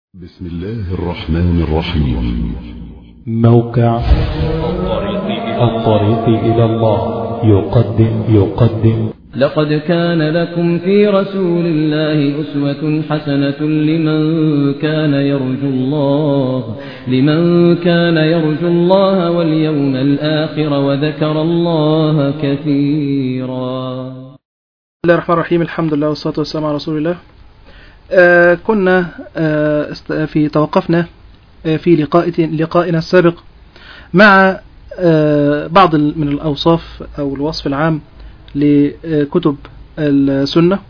بسم الله الرحمن الرحيم موقع الطريق إلى الله يقدم يقدم لقد كان لكم في رسول الله أسوة حسنة لمن كان يرجو الله لمن كان يرجو الله واليوم الآخر وذكر الله كثيرا بسم الله الرحمن الرحيم الحمد لله والصلاة والسلام على رسول الله آه كنا آه است- في توقفنا آه في لقاء لقائنا السابق مع آه بعض ال- من الأوصاف أو الوصف العام لكتب السنة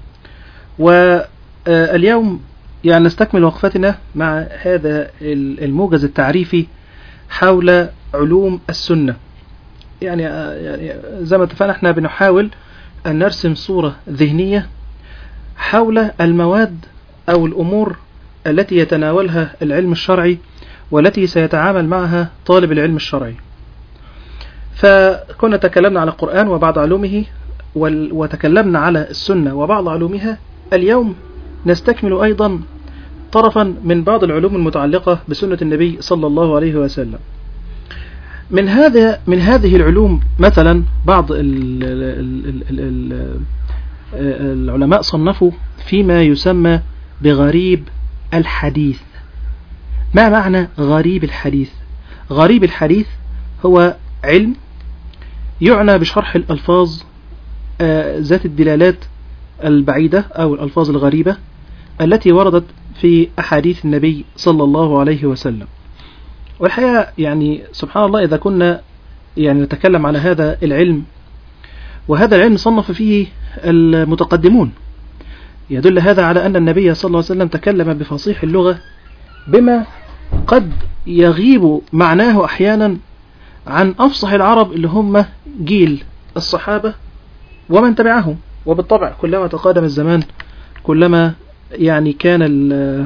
واليوم يعني نستكمل وقفتنا مع هذا ال- الموجز التعريفي حول علوم السنة يعني آه، يعني زي ما اتفقنا احنا بنحاول أن نرسم صورة ذهنية حول المواد أو الأمور التي يتناولها العلم الشرعي والتي سيتعامل معها طالب العلم الشرعي فكنا تكلمنا على القرآن وبعض علومه وال- وتكلمنا على السنة وبعض علومها اليوم نستكمل أيضا طرفا من بعض العلوم المتعلقة بسنة النبي صلى الله عليه وسلم من هذا من هذه العلوم مثلا بعض ال ال ال ال ال العلماء صنفوا فيما يسمى بغريب الحديث ما معنى غريب الحديث غريب الحديث هو علم يعنى بشرح الألفاظ آه، ذات الدلالات البعيدة أو الألفاظ الغريبة التي وردت في أحاديث النبي صلى الله عليه وسلم والحقيقة يعني سبحان الله إذا كنا يعني نتكلم على هذا العلم وهذا العلم صنف فيه المتقدمون يدل هذا على أن النبي صلى الله عليه وسلم تكلم بفصيح اللغة بما قد يغيب معناه أحيانا عن أفصح العرب اللي هم جيل الصحابة ومن تبعهم وبالطبع كلما تقادم الزمان كلما يعني كان ال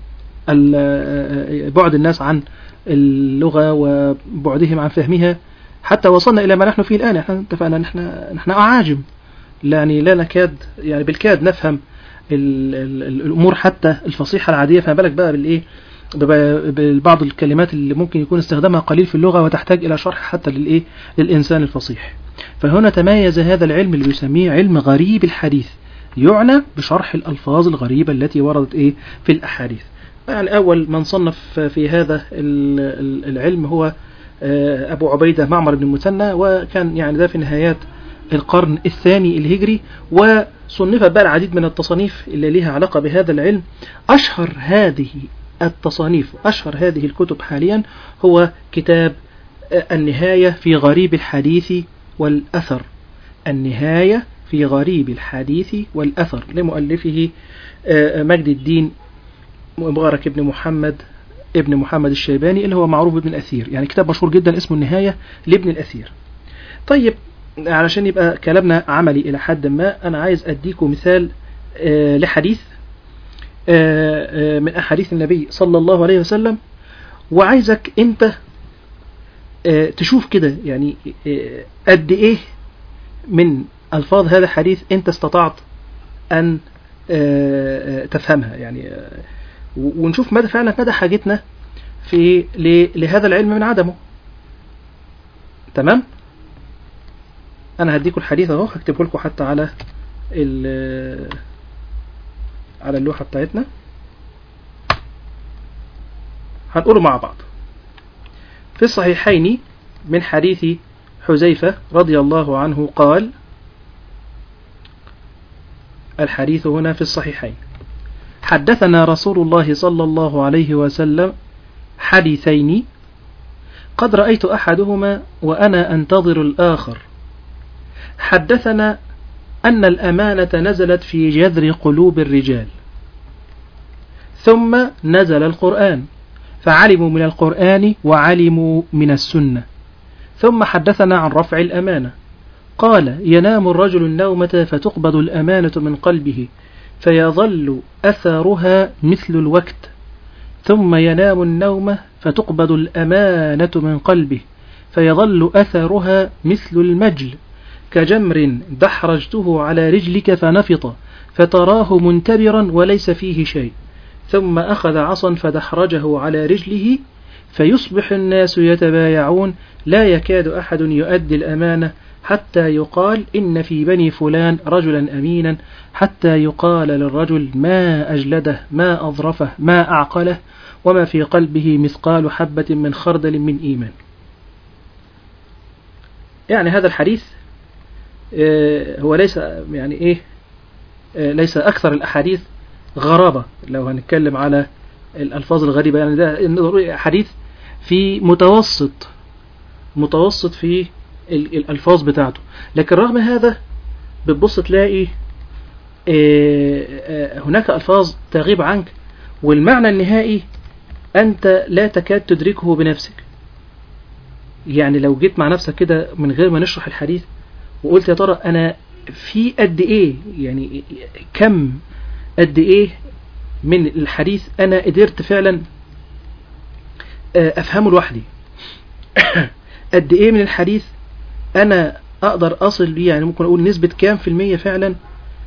ال بعد الناس عن اللغة وبعدهم عن فهمها حتى وصلنا إلى ما نحن فيه الآن احنا اتفقنا نحن نحن أعاجم يعني لا نكاد يعني بالكاد نفهم ال ال ال الأمور حتى الفصيحة العادية فما بالك بقى بالإيه بب- ببعض الكلمات اللي ممكن يكون استخدامها قليل في اللغة وتحتاج إلى شرح حتى للإيه للإنسان الفصيح فهنا تميز هذا العلم اللي بيسميه علم غريب الحديث يعنى بشرح الألفاظ الغريبة التي وردت إيه في الأحاديث يعني أول من صنف في هذا ال- ال- العلم هو آه، أبو عبيدة معمر بن المثنى وكان يعني ده في نهايات القرن الثاني الهجري وصنفت بقى العديد من التصانيف اللي لها علاقة بهذا العلم أشهر هذه التصانيف أشهر هذه الكتب حاليا هو كتاب آه، النهاية في غريب الحديث والأثر النهاية في غريب الحديث والأثر لمؤلفه آه، مجد الدين مبارك بن محمد ابن محمد الشيباني اللي هو معروف بابن الأثير يعني كتاب مشهور جدا اسمه النهاية لابن الأثير طيب علشان يبقى كلامنا عملي إلى حد ما أنا عايز أديكم مثال آه، لحديث آه، آه، من أحاديث النبي صلى الله عليه وسلم وعايزك أنت آه، تشوف كده يعني آه، قد إيه من ألفاظ هذا الحديث أنت استطعت أن آه، آه، تفهمها يعني آه، و- ونشوف مدى فعلا مدى حاجتنا في ل- لهذا العلم من عدمه تمام انا هديكم الحديث اهو هكتبه لكم حتى على ال على اللوحة بتاعتنا هنقوله مع بعض في الصحيحين من حديث حذيفة رضي الله عنه قال الحديث هنا في الصحيحين حدثنا رسول الله صلى الله عليه وسلم حديثين قد رأيت أحدهما وأنا أنتظر الآخر حدثنا أن الأمانة نزلت في جذر قلوب الرجال ثم نزل القرآن فعلموا من القرآن وعلموا من السنة ثم حدثنا عن رفع الأمانة قال ينام الرجل النومة فتقبض الأمانة من قلبه فيظل أثرها مثل الوقت ثم ينام النوم فتقبض الأمانة من قلبه فيظل أثرها مثل المجل كجمر دحرجته على رجلك فنفط فتراه منتبرا وليس فيه شيء ثم أخذ عصا فدحرجه على رجله فيصبح الناس يتبايعون لا يكاد أحد يؤدي الأمانة حتى يقال إن في بني فلان رجلا أمينا حتى يقال للرجل ما أجلده ما أظرفه ما أعقله وما في قلبه مثقال حبة من خردل من إيمان يعني هذا الحديث آه، هو ليس يعني إيه آه، ليس أكثر الأحاديث غرابة لو هنتكلم على الألفاظ الغريبة يعني ده حديث في متوسط متوسط في ال- الألفاظ بتاعته لكن رغم هذا بتبص تلاقي آه، آه، هناك ألفاظ تغيب عنك والمعنى النهائي أنت لا تكاد تدركه بنفسك يعني لو جيت مع نفسك كده من غير ما نشرح الحديث وقلت يا ترى أنا في قد إيه يعني كم قد إيه من الحديث أنا قدرت فعلا آه، أفهمه لوحدي قد إيه من الحديث أنا أقدر أصل بيه يعني ممكن أقول نسبة كام في المية فعلا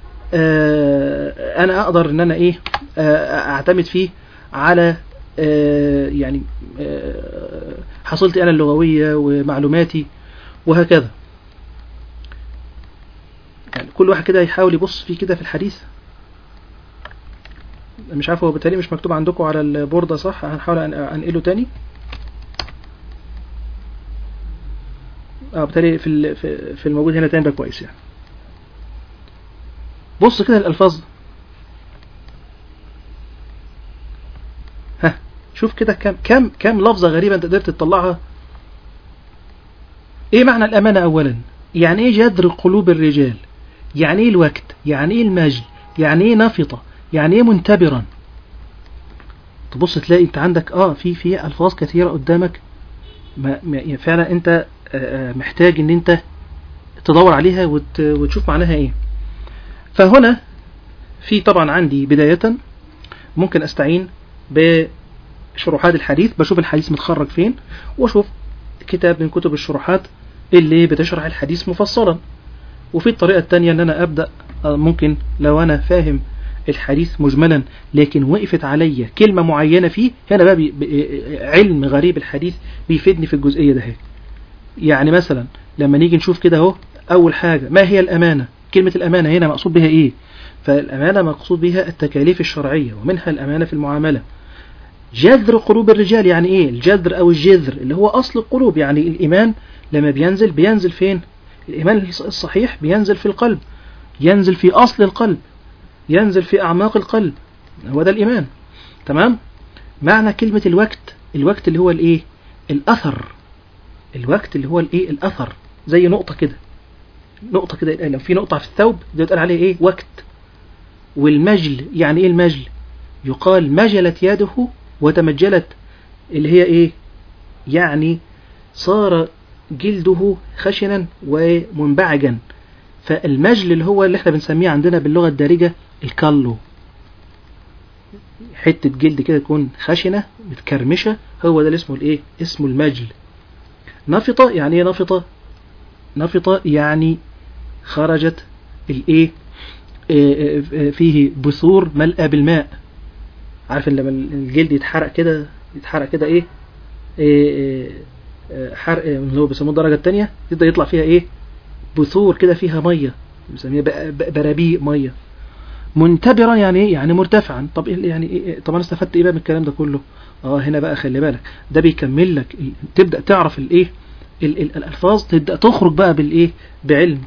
آه، أنا أقدر إن أنا إيه آه، أعتمد فيه على آه، يعني آه، حصلتي أنا اللغوية ومعلوماتي وهكذا يعني كل واحد كده يحاول يبص فيه كده في الحديث مش عارف هو بالتالي مش مكتوب عندكم على البوردة صح هنحاول أن- أنقله تاني اه بالتالي في ال- في في الموجود هنا تاني ده كويس يعني بص كده الألفاظ ها شوف كده كم كم كم لفظة غريبة انت قدرت تطلعها ايه معنى الأمانة أولا يعني ايه جذر قلوب الرجال يعني ايه الوقت يعني ايه المجد يعني ايه نفطة يعني ايه منتبرا تبص تلاقي انت عندك اه في في الفاظ كثيره قدامك ما ما- يعني فعلا انت آه، آه، محتاج ان انت تدور عليها وت وتشوف معناها ايه فهنا في طبعا عندي بدايه ممكن استعين بشروحات الحديث بشوف الحديث متخرج فين واشوف كتاب من كتب الشروحات اللي بتشرح الحديث مفصلا وفي الطريقه الثانيه ان انا ابدا آه، ممكن لو انا فاهم الحديث مجملا لكن وقفت عليا كلمة معينة فيه هنا بقى بي بي- علم غريب الحديث بيفيدني في الجزئية ده هيك. يعني مثلا لما نيجي نشوف كده اهو أول حاجة ما هي الأمانة كلمة الأمانة هنا مقصود بها إيه فالأمانة مقصود بها التكاليف الشرعية ومنها الأمانة في المعاملة جذر قلوب الرجال يعني إيه الجذر أو الجذر اللي هو أصل القلوب يعني الإيمان لما بينزل بينزل فين الإيمان الصحيح بينزل في القلب ينزل في أصل القلب ينزل في أعماق القلب هو ده الإيمان تمام معنى كلمة الوقت الوقت اللي هو الإيه الأثر الوقت اللي هو الإيه الأثر زي نقطة كده نقطة كده لو في نقطة في الثوب ده يتقال عليه إيه وقت والمجل يعني إيه المجل يقال مجلت يده وتمجلت اللي هي إيه يعني صار جلده خشنا ومنبعجا فالمجل اللي هو اللي احنا بنسميه عندنا باللغة الدارجة الكالو حتة جلد كده تكون خشنة متكرمشة هو ده اللي اسمه الايه اسمه المجل نفطة يعني ايه نفطة نفطة يعني خرجت الايه إيه إيه فيه بثور ملأى بالماء عارف لما الجلد يتحرق كده يتحرق كده ايه, إيه, إيه حرق اللي هو بيسموه الدرجة التانية يبدأ يطلع فيها ايه بثور كده فيها مية بنسميها برابيق مية منتبرا يعني ايه يعني مرتفعا طب إيه يعني إيه طب انا استفدت ايه بقى من الكلام ده كله اه هنا بقى خلي بالك ده بيكمل لك تبدا تعرف الايه الالفاظ تبدا تخرج بقى بالايه بعلم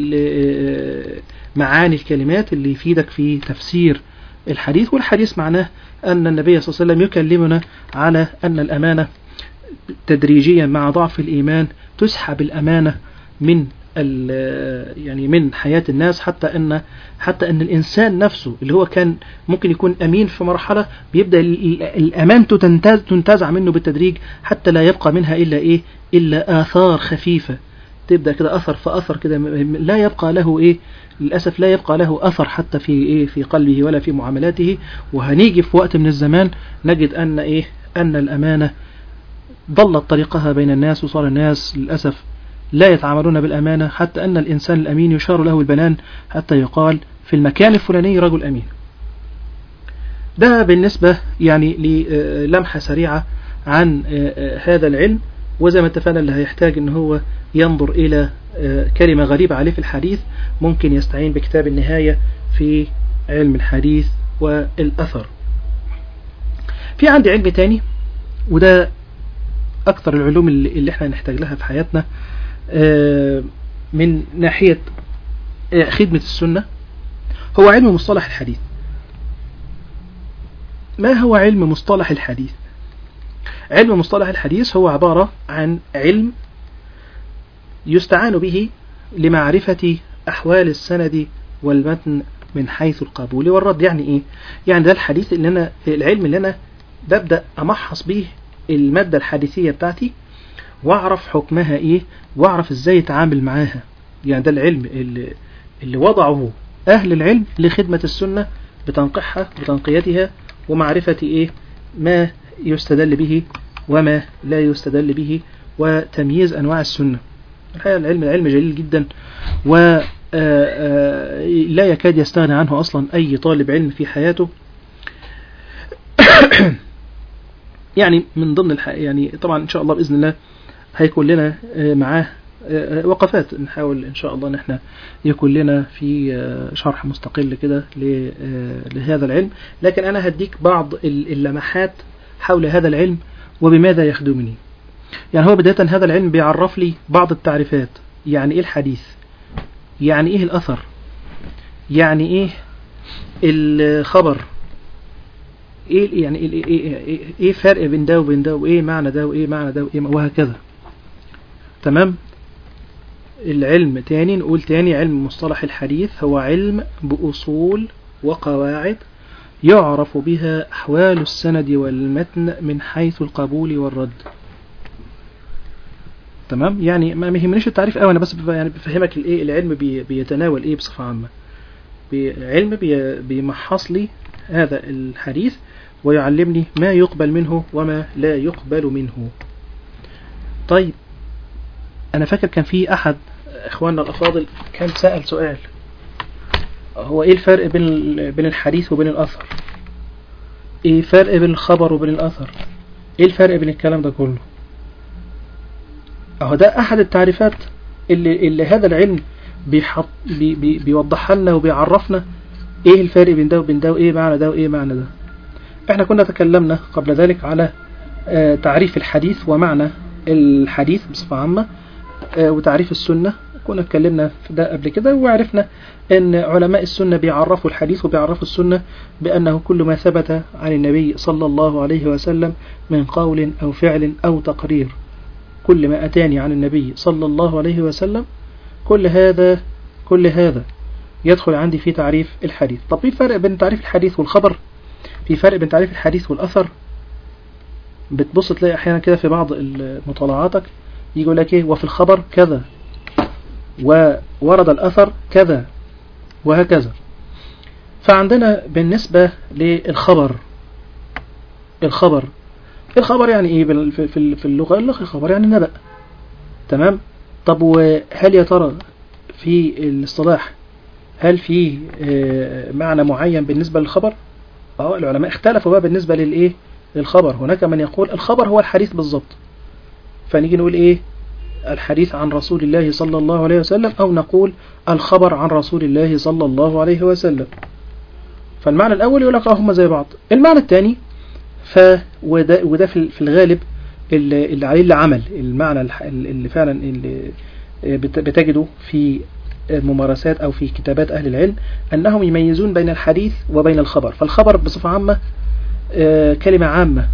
معاني الكلمات اللي يفيدك في تفسير الحديث والحديث معناه ان النبي صلى الله عليه وسلم يكلمنا على ان الامانه تدريجيا مع ضعف الايمان تسحب الامانه من يعني من حياة الناس حتى أن حتى أن الإنسان نفسه اللي هو كان ممكن يكون أمين في مرحلة بيبدأ الأمانته تنتز تنتزع منه بالتدريج حتى لا يبقى منها إلا إيه إلا آثار خفيفة تبدأ كده أثر فأثر كده لا يبقى له إيه للأسف لا يبقى له أثر حتى في إيه في قلبه ولا في معاملاته وهنيجي في وقت من الزمان نجد أن إيه أن الأمانة ضلت طريقها بين الناس وصار الناس للأسف لا يتعاملون بالأمانة حتى أن الإنسان الأمين يشار له البنان حتى يقال في المكان الفلاني رجل أمين ده بالنسبة يعني للمحة سريعة عن آه، آه، هذا العلم وزي ما اتفقنا اللي هيحتاج ان هو ينظر الى آه، كلمة غريبة عليه في الحديث ممكن يستعين بكتاب النهاية في علم الحديث والأثر في عندي علم تاني وده أكثر العلوم اللي اللي احنا نحتاج لها في حياتنا آه، من ناحية آه، خدمة السنة هو علم مصطلح الحديث ما هو علم مصطلح الحديث علم مصطلح الحديث هو عبارة عن علم يستعان به لمعرفة أحوال السند والمتن من حيث القبول والرد يعني إيه؟ يعني ده الحديث اللي أنا العلم اللي أنا ببدأ أمحص به المادة الحديثية بتاعتي وأعرف حكمها إيه وأعرف إزاي أتعامل معاها يعني ده العلم اللي, اللي وضعه أهل العلم لخدمة السنة بتنقيحها بتنقيتها ومعرفة إيه ما يستدل به وما لا يستدل به وتمييز أنواع السنة الحقيقة العلم العلم جليل جدا و آه، آه، لا يكاد يستغنى عنه أصلا أي طالب علم في حياته يعني من ضمن الح... يعني طبعا إن شاء الله بإذن الله هيكون لنا آه، معاه آه، وقفات نحاول إن شاء الله إن احنا يكون لنا في آه، شرح مستقل كده ل- آه، لهذا العلم لكن أنا هديك بعض ال- اللمحات حول هذا العلم وبماذا يخدمني يعني هو بداية هذا العلم بيعرف لي بعض التعريفات يعني إيه الحديث يعني إيه الأثر يعني إيه الخبر ايه يعني ايه ايه ايه, إيه فرق بين ده وبين ده وايه معنى ده وايه معنى ده وايه وهكذا تمام العلم تاني نقول تاني علم مصطلح الحديث هو علم بأصول وقواعد يعرف بها أحوال السند والمتن من حيث القبول والرد تمام يعني ما ما يهمنيش التعريف قوي انا بس بف- يعني بفهمك الايه العلم بي بيتناول ايه بصفه عامه بي- العلم بي بيمحص لي هذا الحديث ويعلمني ما يقبل منه وما لا يقبل منه طيب انا فاكر كان في احد اخواننا الافاضل كان سأل سؤال هو ايه الفرق بين ال- بين الحديث وبين الاثر ايه الفرق بين الخبر وبين الاثر ايه الفرق بين الكلام ده كله اهو ده احد التعريفات اللي, اللي هذا العلم بيحط بي بي بيوضحها لنا وبيعرفنا ايه الفرق بين ده وبين ده وايه معنى ده وايه معنى ده احنا كنا تكلمنا قبل ذلك على آه، تعريف الحديث ومعنى الحديث بصفة عامة آه، وتعريف السنة كنا اتكلمنا في ده قبل كده وعرفنا ان علماء السنة بيعرفوا الحديث وبيعرفوا السنة بأنه كل ما ثبت عن النبي صلى الله عليه وسلم من قول أو فعل أو تقرير كل ما أتاني عن النبي صلى الله عليه وسلم كل هذا كل هذا يدخل عندي في تعريف الحديث طب في فرق بين تعريف الحديث والخبر في فرق بين تعريف الحديث والأثر بتبص تلاقي أحيانا كده في بعض مطالعاتك يقول لك إيه وفي الخبر كذا وورد الأثر كذا وهكذا فعندنا بالنسبة للخبر الخبر الخبر يعني ايه بال- في في- في اللغة الخبر يعني نبأ تمام طب وهل يا ترى في الاصطلاح هل في آه، معنى معين بالنسبة للخبر اه العلماء اختلفوا بقى بالنسبة للايه للخبر هناك من يقول الخبر هو الحديث بالضبط فنيجي نقول ايه الحديث عن رسول الله صلى الله عليه وسلم او نقول الخبر عن رسول الله صلى الله عليه وسلم فالمعنى الاول يقول لك اه هم زي بعض المعنى الثاني ف وده, وده في في الغالب اللي اللي عليه اللي عمل المعنى الح- اللي فعلا اللي بت- بتجده في ممارسات أو في كتابات أهل العلم أنهم يميزون بين الحديث وبين الخبر فالخبر بصفة عامة آه، كلمة عامة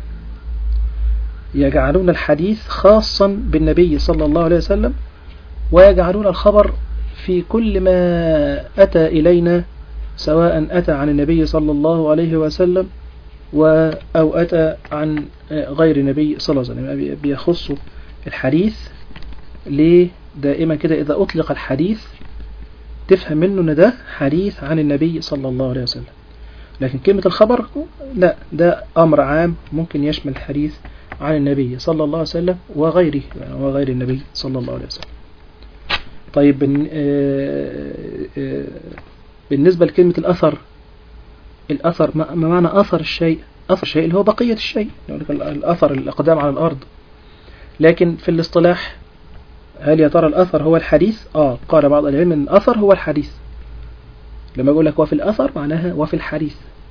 يجعلون الحديث خاصا بالنبي صلى الله عليه وسلم ويجعلون الخبر في كل ما أتى إلينا سواء أتى عن النبي صلى الله عليه وسلم و أو أتى عن غير النبي صلى الله عليه وسلم يعني بيخصوا الحديث ليه دائما كده إذا أطلق الحديث تفهم منه أن ده حديث عن النبي صلى الله عليه وسلم لكن كلمة الخبر لا ده أمر عام ممكن يشمل الحديث عن النبي صلى الله عليه وسلم وغيره يعني وغير النبي صلى الله عليه وسلم طيب بن- آه، آه، بالنسبة لكلمة الأثر الأثر ما ما معنى أثر الشيء أثر الشيء اللي هو بقية الشيء يقول لك الأثر الأقدام على الأرض لكن في الاصطلاح هل يا ترى الأثر هو الحديث آه قال بعض العلم أن الأثر هو الحديث لما يقول لك وفي الأثر معناها وفي الحديث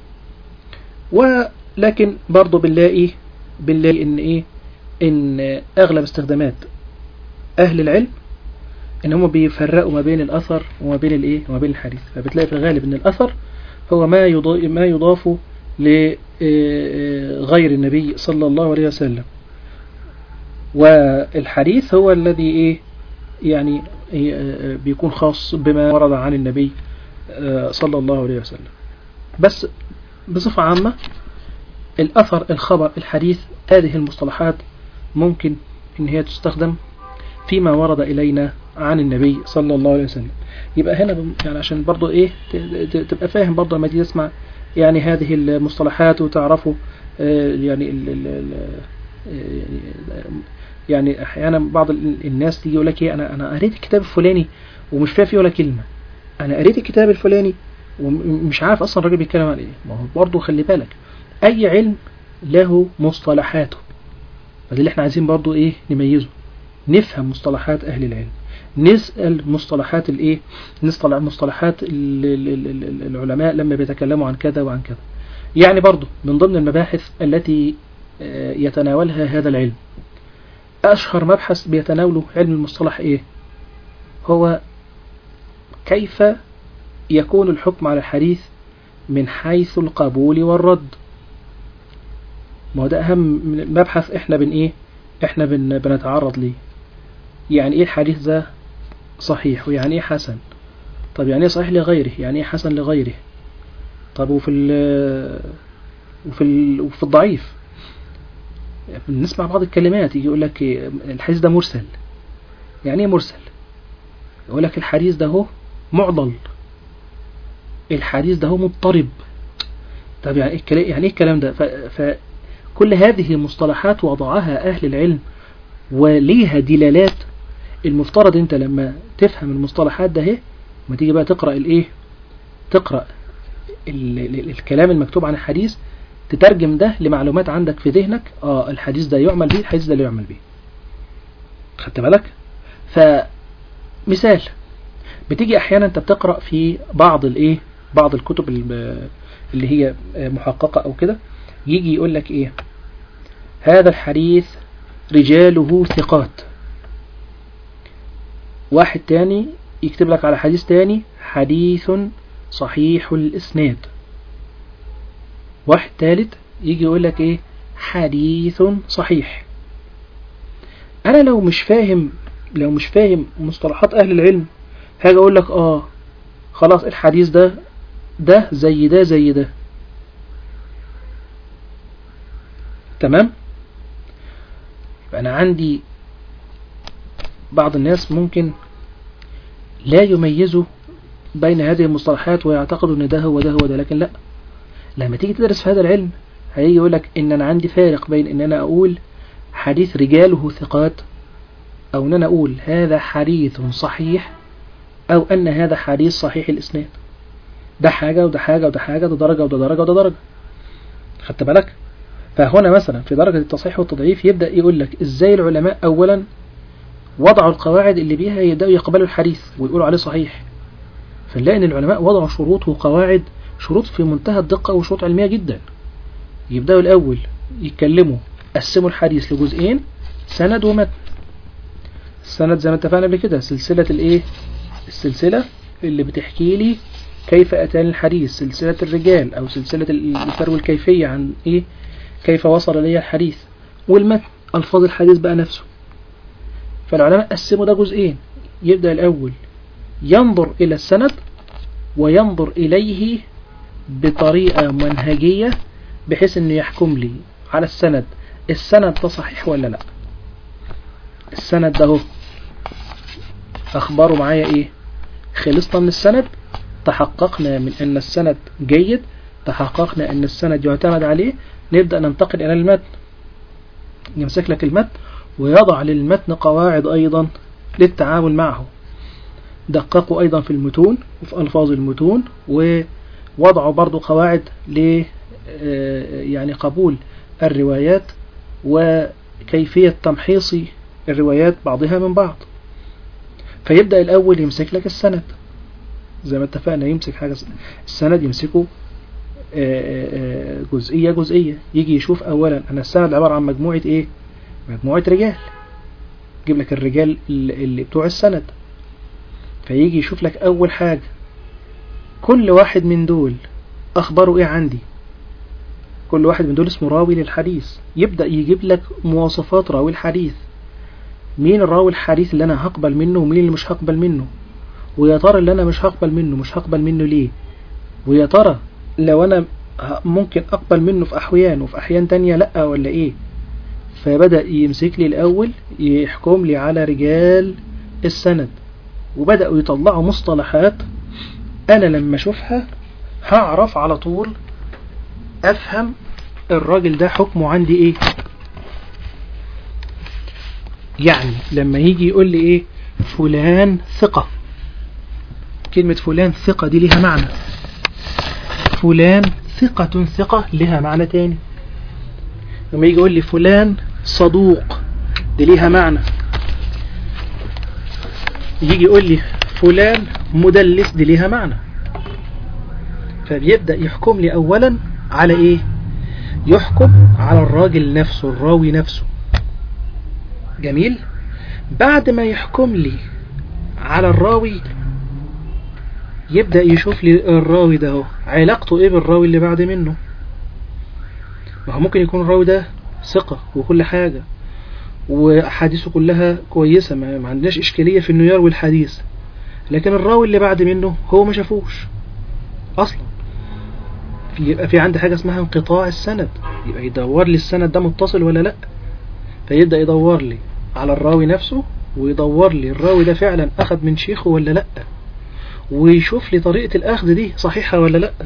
ولكن برضه بنلاقي بنلاقي إن إيه إن أغلب استخدامات أهل العلم إن هم بيفرقوا ما بين الأثر وما بين الإيه وما بين الحديث فبتلاقي في الغالب إن الأثر هو ما يضاف ما يضاف لغير النبي صلى الله عليه وسلم والحديث هو الذي إيه يعني إيه بيكون خاص بما ورد عن النبي صلى الله عليه وسلم بس بصفة عامة الأثر الخبر الحديث هذه المصطلحات ممكن إن هي تستخدم فيما ورد إلينا عن النبي صلى الله عليه وسلم يبقى هنا يعني عشان برضو إيه تبقى فاهم برضو لما تيجي تسمع يعني هذه المصطلحات وتعرفوا يعني ال ال يعني أحيانا بعض الناس تيجي يقول لك إيه أنا أنا قريت الكتاب الفلاني ومش فاهم فيه ولا كلمة أنا قريت الكتاب الفلاني ومش عارف أصلا الراجل بيتكلم عن إيه ما هو برضه خلي بالك أي علم له مصطلحاته فده اللي احنا عايزين برضه إيه نميزه نفهم مصطلحات أهل العلم نسأل مصطلحات الإيه نسأل مصطلحات العلماء لما بيتكلموا عن كذا وعن كذا يعني برضه من ضمن المباحث التي يتناولها هذا العلم أشهر مبحث بيتناوله علم المصطلح إيه هو كيف يكون الحكم على الحديث من حيث القبول والرد ما هو ده أهم مبحث إحنا بن إيه إحنا بن بنتعرض ليه يعني إيه الحديث ده صحيح ويعني إيه حسن طب يعني إيه صحيح لغيره يعني إيه حسن لغيره طب وفي ال وفي ال وفي الضعيف بنسمع بعض الكلمات يجي يقول لك الحديث ده مرسل يعني ايه مرسل يقول لك الحديث ده هو معضل الحديث ده هو مضطرب طب يعني ايه يعني ايه الكلام ده فكل هذه مصطلحات وضعها اهل العلم وليها دلالات المفترض انت لما تفهم المصطلحات ده اهي ما تيجي بقى تقرا الايه تقرا ال ال الكلام المكتوب عن الحديث تترجم ده لمعلومات عندك في ذهنك اه الحديث ده يعمل به الحديث ده لا يعمل به خدت بالك فمثال بتيجي احيانا انت بتقرا في بعض الايه بعض الكتب اللي هي محققه او كده يجي يقول لك ايه هذا الحديث رجاله ثقات واحد تاني يكتب لك على حديث تاني حديث صحيح الاسناد واحد ثالث يجي يقول لك ايه حديث صحيح انا لو مش فاهم لو مش فاهم مصطلحات اهل العلم هاجي اقول لك اه خلاص الحديث ده ده زي ده زي ده تمام انا عندي بعض الناس ممكن لا يميزوا بين هذه المصطلحات ويعتقدوا ان ده هو ده هو ده لكن لا لما تيجي تدرس في هذا العلم هيجي يقول لك ان انا عندي فارق بين ان انا اقول حديث رجاله ثقات او ان انا اقول هذا حديث صحيح او ان هذا حديث صحيح الاسناد ده حاجة وده حاجة وده حاجة ده درجة وده درجة وده درجة خدت بالك فهنا مثلا في درجة التصحيح والتضعيف يبدأ يقول لك ازاي العلماء اولا وضعوا القواعد اللي بيها يبدأوا يقبلوا الحديث ويقولوا عليه صحيح فنلاقي ان العلماء وضعوا شروط وقواعد شروط في منتهى الدقة وشروط علمية جدا يبدأوا الأول يتكلموا قسموا الحديث لجزئين سند ومتن السند زي ما اتفقنا قبل كده سلسلة الايه السلسلة اللي بتحكي لي كيف أتاني الحديث سلسلة الرجال أو سلسلة الإثار والكيفية عن إيه كيف وصل لي الحديث والمتن ألفاظ الحديث بقى نفسه فالعلماء قسموا ده جزئين يبدأ الأول ينظر إلى السند وينظر إليه بطريقة منهجية بحيث أنه يحكم لي على السند السند ده صحيح ولا لا السند ده هو أخباره معايا إيه خلصنا من السند تحققنا من أن السند جيد تحققنا أن السند يعتمد عليه نبدأ ننتقل إلى المتن يمسك لك المتن ويضع للمتن قواعد أيضا للتعامل معه دققوا أيضا في المتون وفي ألفاظ المتون وضعوا برضو قواعد ل آه، يعني قبول الروايات وكيفية تمحيص الروايات بعضها من بعض فيبدأ الأول يمسك لك السند زي ما اتفقنا يمسك حاجة السند يمسكه آه، آه، جزئية جزئية يجي يشوف أولا أنا السند عبارة عن مجموعة إيه مجموعة رجال يجيب لك الرجال اللي بتوع السند فيجي يشوف لك أول حاجة كل واحد من دول أخباره إيه عندي كل واحد من دول اسمه راوي للحديث يبدأ يجيب لك مواصفات راوي الحديث مين الراوي الحديث اللي أنا هقبل منه ومين اللي مش هقبل منه ويا ترى اللي أنا مش هقبل منه مش هقبل منه ليه ويا ترى لو أنا ه- ممكن أقبل منه في أحيان وفي أحيان تانية لأ ولا إيه فبدأ يمسك لي الأول يحكم لي على رجال السند وبدأوا يطلعوا مصطلحات أنا لما أشوفها هعرف على طول أفهم الراجل ده حكمه عندي إيه يعني لما يجي يقول لي إيه فلان ثقة كلمة فلان ثقة دي ليها معنى فلان ثقة ثقة لها معنى تاني لما يجي يقول لي فلان صدوق دي ليها معنى يجي يقول لي فلان مدلس دي ليها معنى فبيبدأ يحكم لي أولا على إيه يحكم على الراجل نفسه الراوي نفسه جميل بعد ما يحكم لي على الراوي يبدأ يشوف لي الراوي ده هو علاقته ايه بالراوي اللي بعد منه ما هو ممكن يكون الراوي ده ثقة وكل حاجة وأحاديثه كلها كويسة ما ما عندناش إشكالية في إنه يروي الحديث لكن الراوي اللي بعد منه هو ما شافوش أصلا في يبقى في عندي حاجة اسمها انقطاع السند يبقى يدور لي السند ده متصل ولا لأ فيبدأ يدور لي على الراوي نفسه ويدور لي الراوي ده فعلا أخذ من شيخه ولا لأ ويشوف لي طريقة الأخذ دي صحيحة ولا لأ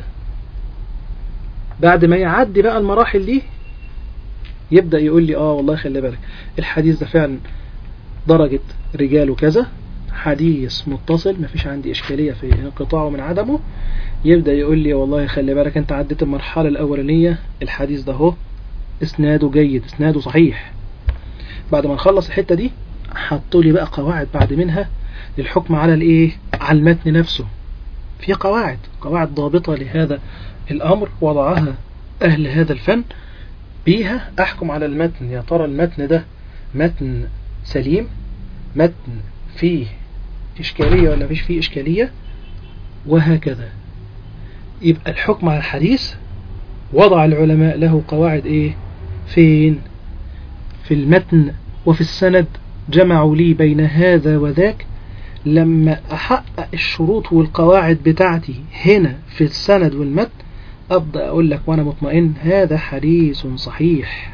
بعد ما يعدي بقى المراحل دي يبدأ يقول لي اه والله خلي بالك الحديث ده فعلا درجة رجاله كذا حديث متصل مفيش عندي إشكالية في انقطاعه من عدمه يبدأ يقول لي والله خلي بالك انت عديت المرحلة الأولانية الحديث ده هو اسناده جيد اسناده صحيح بعد ما نخلص الحتة دي حطوا لي بقى قواعد بعد منها للحكم على الايه على المتن نفسه في قواعد قواعد ضابطة لهذا الأمر وضعها أهل هذا الفن بيها أحكم على المتن يا ترى المتن ده متن سليم متن فيه إشكالية ولا مفيش فيه إشكالية وهكذا يبقى الحكم على الحديث وضع العلماء له قواعد إيه فين في المتن وفي السند جمعوا لي بين هذا وذاك لما أحقق الشروط والقواعد بتاعتي هنا في السند والمتن أبدأ أقول لك وأنا مطمئن هذا حديث صحيح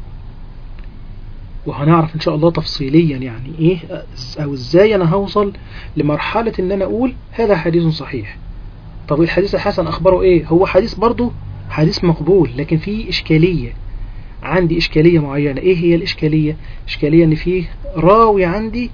وهنعرف إن شاء الله تفصيليا يعني إيه أو إزاي أنا هوصل لمرحلة إن أنا أقول هذا حديث صحيح طب الحديث الحسن أخباره إيه هو حديث برضه حديث مقبول لكن فيه إشكالية عندي إشكالية معينة إيه هي الإشكالية إشكالية إن فيه راوي عندي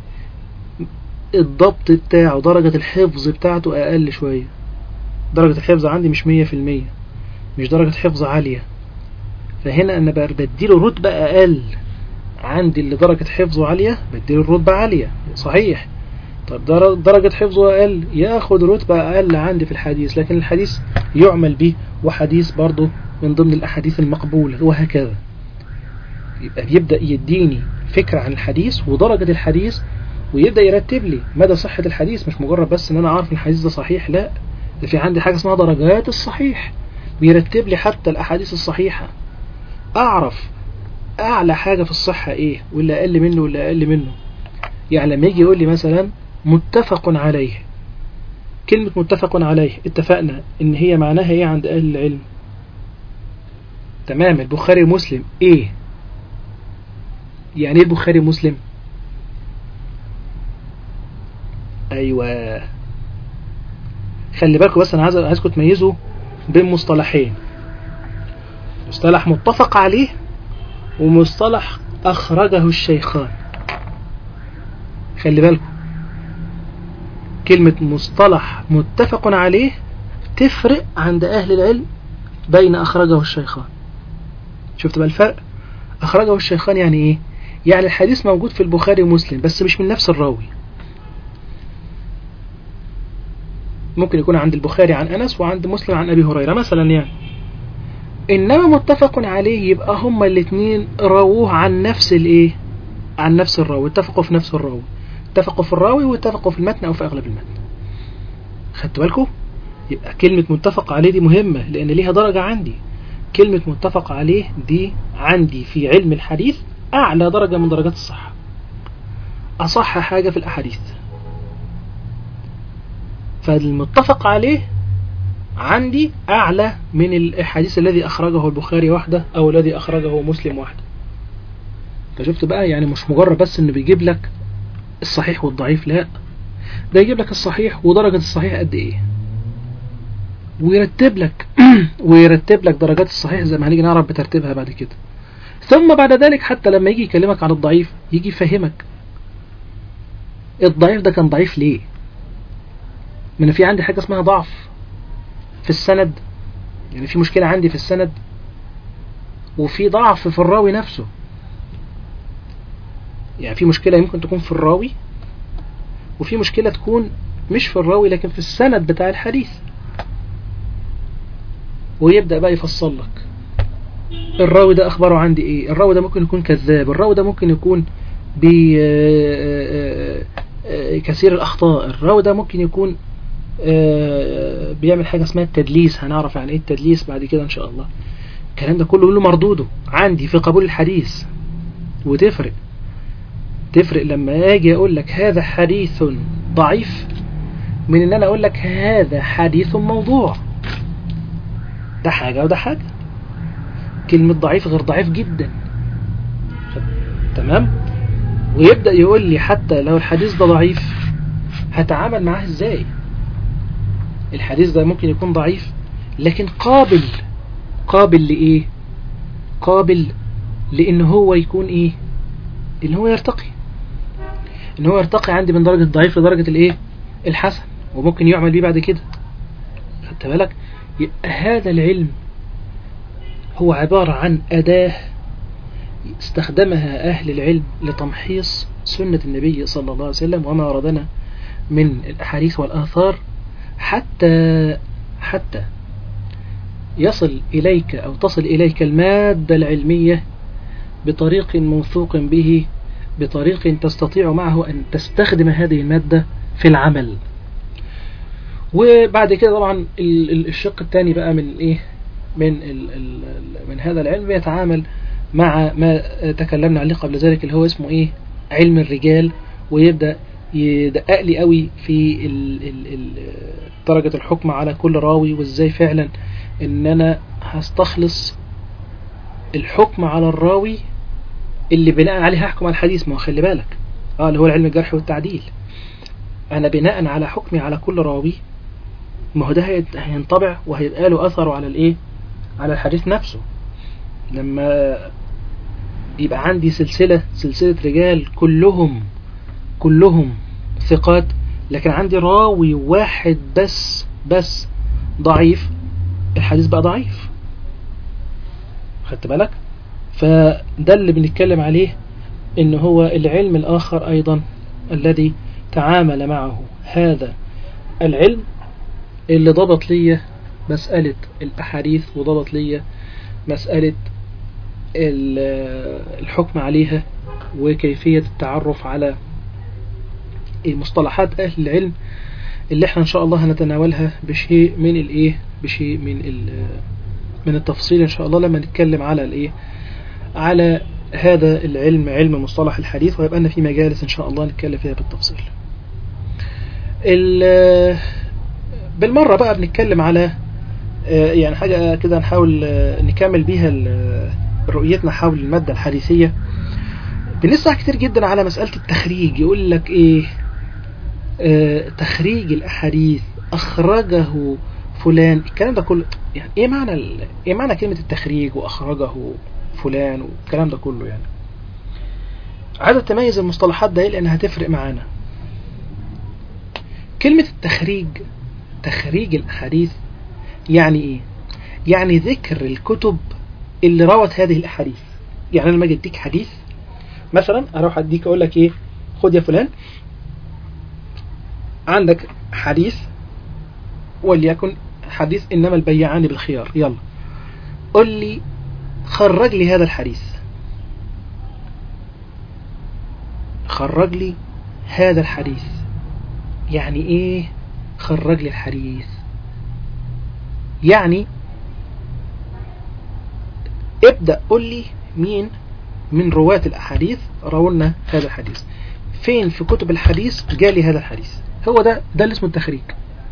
الضبط بتاعه درجة الحفظ بتاعته أقل شوية درجة الحفظ عندي مش مية في المية مش درجة حفظ عالية فهنا أنا بديله رتبة أقل عندي اللي درجة حفظه عالية بديله الرتبة عالية صحيح طب درجة حفظه أقل ياخد رتبة أقل عندي في الحديث لكن الحديث يعمل به وحديث برضه من ضمن الأحاديث المقبولة وهكذا يبقى بيبدأ يديني فكرة عن الحديث ودرجة الحديث ويبدأ يرتب لي مدى صحة الحديث مش مجرد بس ان انا عارف الحديث ده صحيح لا ده في عندي حاجة اسمها درجات الصحيح بيرتب لي حتى الاحاديث الصحيحة اعرف اعلى حاجة في الصحة ايه واللي اقل منه واللي اقل منه يعني لما يجي يقول لي مثلا متفق عليه كلمة متفق عليه اتفقنا ان هي معناها ايه عند اهل العلم تمام البخاري ومسلم ايه يعني ايه البخاري ومسلم ايوه خلي بالكم بس انا عايز عايزكم تميزوا بين مصطلحين مصطلح متفق عليه ومصطلح اخرجه الشيخان خلي بالكم كلمة مصطلح متفق عليه تفرق عند أهل العلم بين أخرجه الشيخان شفت بقى الفرق أخرجه الشيخان يعني إيه يعني الحديث موجود في البخاري ومسلم بس مش من نفس الراوي ممكن يكون عند البخاري عن أنس وعند مسلم عن أبي هريرة مثلا يعني إنما متفق عليه يبقى هما الاثنين رووه عن نفس الإيه عن نفس الراوي اتفقوا في نفس الراوي اتفقوا في الراوي واتفقوا في المتن أو في أغلب المتن خدت بالكم يبقى كلمة متفق عليه دي مهمة لأن ليها درجة عندي كلمة متفق عليه دي عندي في علم الحديث أعلى درجة من درجات الصحة أصح حاجة في الأحاديث فالمتفق عليه عندي أعلى من الحديث الذي أخرجه البخاري وحده أو الذي أخرجه مسلم وحده فشفت بقى يعني مش مجرد بس إنه بيجيب لك الصحيح والضعيف لا ده يجيب لك الصحيح ودرجة الصحيح قد إيه ويرتب لك ويرتب لك درجات الصحيح زي ما هنيجي نعرف بترتيبها بعد كده ثم بعد ذلك حتى لما يجي يكلمك عن الضعيف يجي يفهمك الضعيف ده كان ضعيف ليه من في عندي حاجة اسمها ضعف في السند يعني في مشكلة عندي في السند وفي ضعف في الراوي نفسه يعني في مشكلة يمكن تكون في الراوي وفي مشكلة تكون مش في الراوي لكن في السند بتاع الحديث ويبدأ بقى يفصل لك الراوي ده أخباره عندي إيه الراوي ده ممكن يكون كذاب الراوي ده ممكن يكون بي كثير الأخطاء الراوي ده ممكن يكون بيعمل حاجة اسمها التدليس هنعرف يعني ايه التدليس بعد كده ان شاء الله الكلام ده كله له مردوده عندي في قبول الحديث وتفرق تفرق لما اجي اقول لك هذا حديث ضعيف من ان انا اقول لك هذا حديث موضوع ده حاجة وده حاجة كلمة ضعيف غير ضعيف جدا تمام ويبدأ يقول لي حتى لو الحديث ده ضعيف هتعامل معاه ازاي الحديث ده ممكن يكون ضعيف لكن قابل قابل لإيه قابل لأن هو يكون إيه إن هو يرتقي إن هو يرتقي عندي من درجة ضعيف لدرجة الإيه الحسن وممكن يعمل بيه بعد كده خدت بالك هذا العلم هو عبارة عن أداة استخدمها أهل العلم لتمحيص سنة النبي صلى الله عليه وسلم وما وردنا من الأحاديث والآثار حتى حتى يصل إليك أو تصل إليك المادة العلمية بطريق موثوق به بطريق تستطيع معه أن تستخدم هذه المادة في العمل وبعد كده طبعا الشق الثاني بقى من إيه من ال ال من هذا العلم يتعامل مع ما تكلمنا عليه قبل ذلك اللي هو اسمه إيه علم الرجال ويبدأ يدقق لي قوي في ال ال ال درجة الحكم على كل راوي وازاي فعلا ان انا هستخلص الحكم على الراوي اللي بناء عليه هحكم على الحديث ما هو خلي بالك اه اللي هو علم الجرح والتعديل انا بناء على حكمي على كل راوي ما هو ده هينطبع وهيبقى له اثره على الايه على الحديث نفسه لما يبقى عندي سلسلة سلسلة رجال كلهم كلهم ثقات لكن عندي راوي واحد بس بس ضعيف الحديث بقى ضعيف خدت بالك فده اللي بنتكلم عليه ان هو العلم الاخر ايضا الذي تعامل معه هذا العلم اللي ضبط لي مسألة الأحاديث وضبط لي مسألة الحكم عليها وكيفية التعرف على مصطلحات أهل العلم اللي احنا ان شاء الله هنتناولها بشيء من الايه بشيء من من التفصيل ان شاء الله لما نتكلم على الايه على هذا العلم علم مصطلح الحديث ويبقى لنا في مجالس ان شاء الله نتكلم فيها بالتفصيل بالمرة بقى بنتكلم على يعني حاجة كده نحاول نكمل بيها رؤيتنا حول المادة الحديثية بنسمع كتير جدا على مسألة التخريج يقول لك ايه آه تخريج الأحاديث أخرجه فلان الكلام ده كله يعني ايه معنى ايه معنى كلمة التخريج وأخرجه فلان والكلام ده كله يعني عايزة تميز المصطلحات ده لأنها هتفرق معانا كلمة التخريج تخريج الأحاديث يعني ايه يعني ذكر الكتب اللي روت هذه الاحاديث يعني انا لما اجي اديك حديث مثلا اروح اديك اقول لك ايه خد يا فلان عندك حديث وليكن حديث انما البيعان بالخيار يلا قل لي خرج لي هذا الحديث خرج لي هذا الحديث يعني ايه خرج لي الحديث يعني ابدأ قل لي مين من رواة الأحاديث رونا هذا الحديث فين في كتب الحديث جالي هذا الحديث هو ده ده اللي اسمه التخريج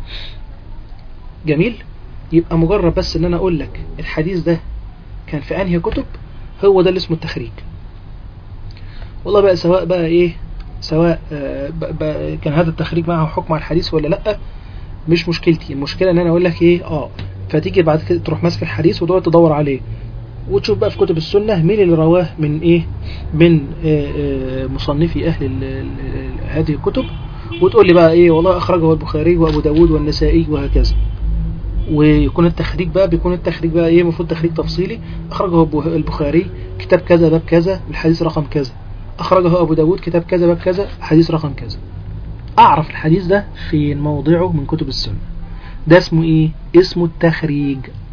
جميل يبقى مجرد بس ان انا اقول لك الحديث ده كان في انهي كتب هو ده اللي اسمه التخريج والله بقى سواء بقى ايه سواء آه بقى بقى كان هذا التخريج معه حكم على الحديث ولا لا مش مشكلتي المشكله ان انا اقول لك ايه اه فتيجي بعد كده تروح ماسك الحديث وتقعد تدور عليه وتشوف بقى في كتب السنة مين اللي رواه من ايه من آه آه مصنفي اهل ال ال هذه الكتب وتقول لي بقى ايه والله اخرجه البخاري وابو داود والنسائي وهكذا ويكون التخريج بقى بيكون التخريج بقى ايه المفروض تخريج تفصيلي اخرجه البخاري كتاب كذا باب كذا الحديث رقم كذا اخرجه ابو داود كتاب كذا باب كذا حديث رقم كذا اعرف الحديث ده في موضعه من كتب السنة ده اسمه ايه اسمه التخريج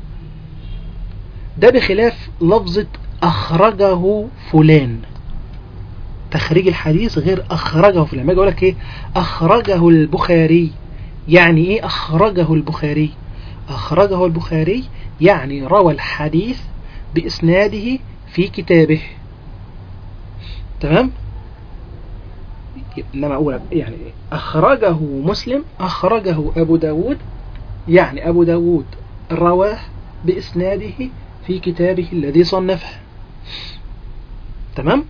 ده بخلاف لفظة أخرجه فلان تخريج الحديث غير أخرجه فلان ما أقول لك إيه أخرجه البخاري يعني إيه أخرجه البخاري أخرجه البخاري يعني روى الحديث بإسناده في كتابه تمام إنما أقول يعني أخرجه مسلم أخرجه أبو داود يعني أبو داود رواه بإسناده في كتابه الذي صنفه تمام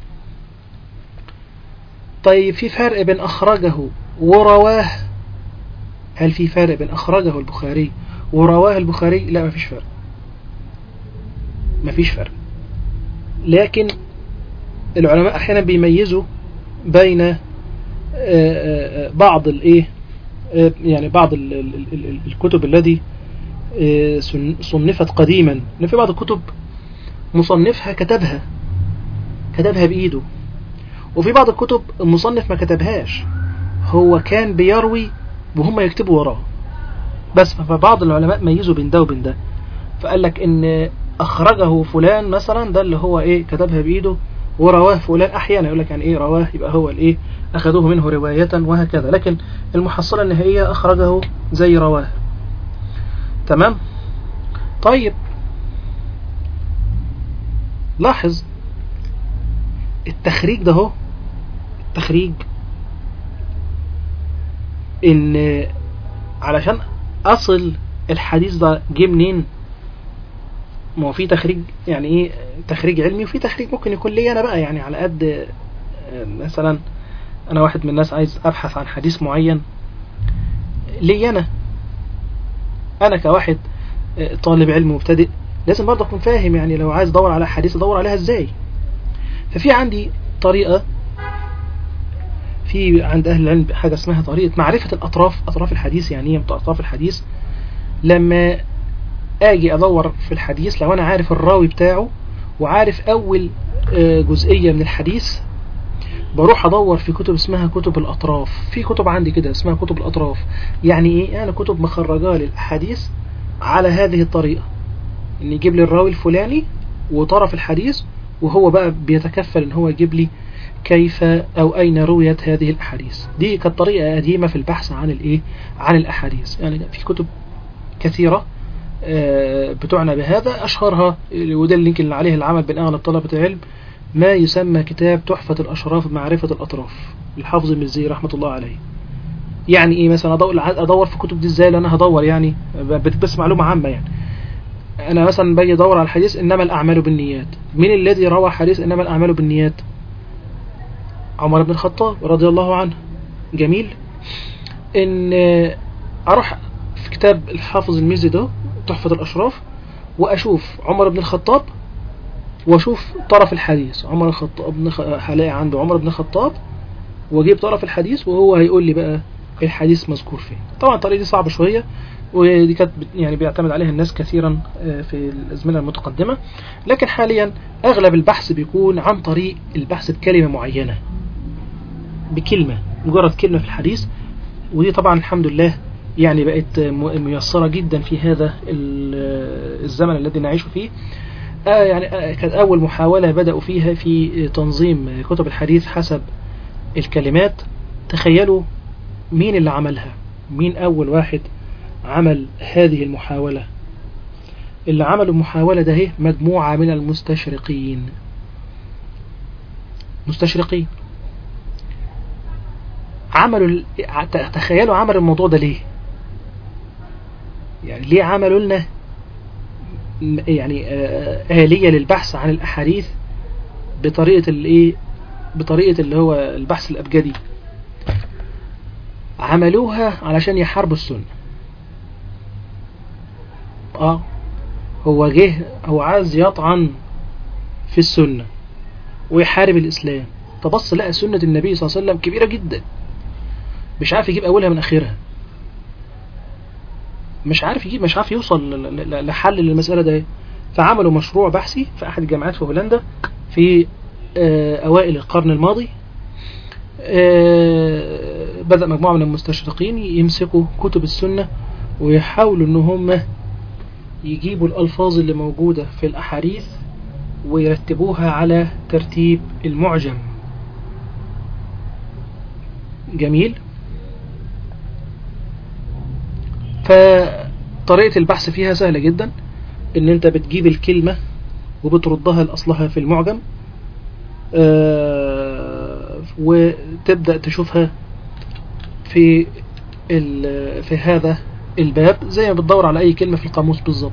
طيب في فرق بين أخرجه ورواه هل في فرق بين أخرجه البخاري ورواه البخاري لا ما فيش فرق ما فيش فرق لكن العلماء أحيانا بيميزوا بين بعض الايه يعني بعض الكتب الذي صنفت قديما ان في بعض الكتب مصنفها كتبها كتبها بإيده وفي بعض الكتب المصنف ما كتبهاش هو كان بيروي وهم يكتبوا وراه بس فبعض العلماء ميزوا بين ده وبين ده فقال لك ان اخرجه فلان مثلا ده اللي هو ايه كتبها بإيده ورواه فلان احيانا يقول لك يعني ايه رواه يبقى هو الايه اخذوه منه رواية وهكذا لكن المحصلة النهائية اخرجه زي رواه تمام طيب لاحظ التخريج ده هو التخريج ان علشان اصل الحديث ده جه منين ما هو في تخريج يعني ايه تخريج علمي وفي تخريج ممكن يكون لي انا بقى يعني على قد مثلا انا واحد من الناس عايز ابحث عن حديث معين لي انا انا كواحد طالب علم مبتدئ لازم برضه اكون فاهم يعني لو عايز ادور على حديث ادور عليها ازاي ففي عندي طريقة في عند اهل العلم حاجة اسمها طريقة معرفة الاطراف اطراف الحديث يعني ايه اطراف الحديث لما اجي ادور في الحديث لو انا عارف الراوي بتاعه وعارف اول جزئية من الحديث بروح ادور في كتب اسمها كتب الاطراف في كتب عندي كده اسمها كتب الاطراف يعني ايه يعني كتب مخرجة للاحاديث على هذه الطريقة ان يجيب لي الراوي الفلاني وطرف الحديث وهو بقى بيتكفل ان هو يجيب لي كيف او اين رويت هذه الاحاديث دي كانت طريقة قديمة في البحث عن الايه عن الاحاديث يعني في كتب كثيرة بتعنى بهذا اشهرها وده اللينك اللي عليه العمل بين اغلب طلبة العلم ما يسمى كتاب تحفة الاشراف بمعرفة الاطراف الحافظ المزي رحمة الله عليه يعني ايه مثلا ادور ادور في كتب دي ازاي لان انا هدور يعني بس معلومة عامة يعني انا مثلا باجي ادور على الحديث انما الاعمال بالنيات مين الذي روى حديث انما الاعمال بالنيات عمر بن الخطاب رضي الله عنه جميل ان اروح في كتاب الحافظ الميزي ده تحفة الاشراف واشوف عمر بن الخطاب واشوف طرف الحديث عمر الخطاب بن هلاقي عنده عمر بن الخطاب واجيب طرف الحديث وهو هيقول لي بقى الحديث مذكور فين طبعا الطريقة دي صعبة شوية ودي كانت بت- يعني بيعتمد عليها الناس كثيرا آه، في الأزمنة المتقدمة لكن حاليا أغلب البحث بيكون عن طريق البحث بكلمة معينة بكلمة مجرد كلمة في الحديث ودي طبعا الحمد لله يعني بقت م- ميسرة جدا في هذا ال- الزمن الذي نعيش فيه آه يعني آه كانت أول محاولة بدأوا فيها في تنظيم كتب الحديث حسب الكلمات تخيلوا مين اللي عملها مين أول واحد عمل هذه المحاولة اللي عملوا المحاولة ده هي مجموعة من المستشرقين مستشرقين عملوا ال- ت- تخيلوا عملوا الموضوع ده ليه يعني ليه عملوا لنا م- يعني آه، آلية للبحث عن الأحاديث بطريقة الايه بطريقة اللي هو البحث الأبجدي عملوها علشان يحاربوا السنة اه هو جه هو عايز يطعن في السنة ويحارب الإسلام فبص لقى سنة النبي صلى الله عليه وسلم كبيرة جدا مش عارف يجيب أولها من آخرها مش عارف يجيب مش عارف يوصل ل- ل- ل- لحل للمسألة ده فعملوا مشروع بحثي في أحد الجامعات في هولندا في آه، أوائل القرن الماضي آه، بدأ مجموعة من المستشرقين يمسكوا كتب السنة ويحاولوا ان هم يجيبوا الألفاظ اللي موجودة في الأحاديث ويرتبوها على ترتيب المعجم جميل فطريقة البحث فيها سهلة جدا ان انت بتجيب الكلمة وبتردها لأصلها في المعجم آه، وتبدأ تشوفها في ال- في هذا الباب زي ما بتدور على أي كلمة في القاموس بالظبط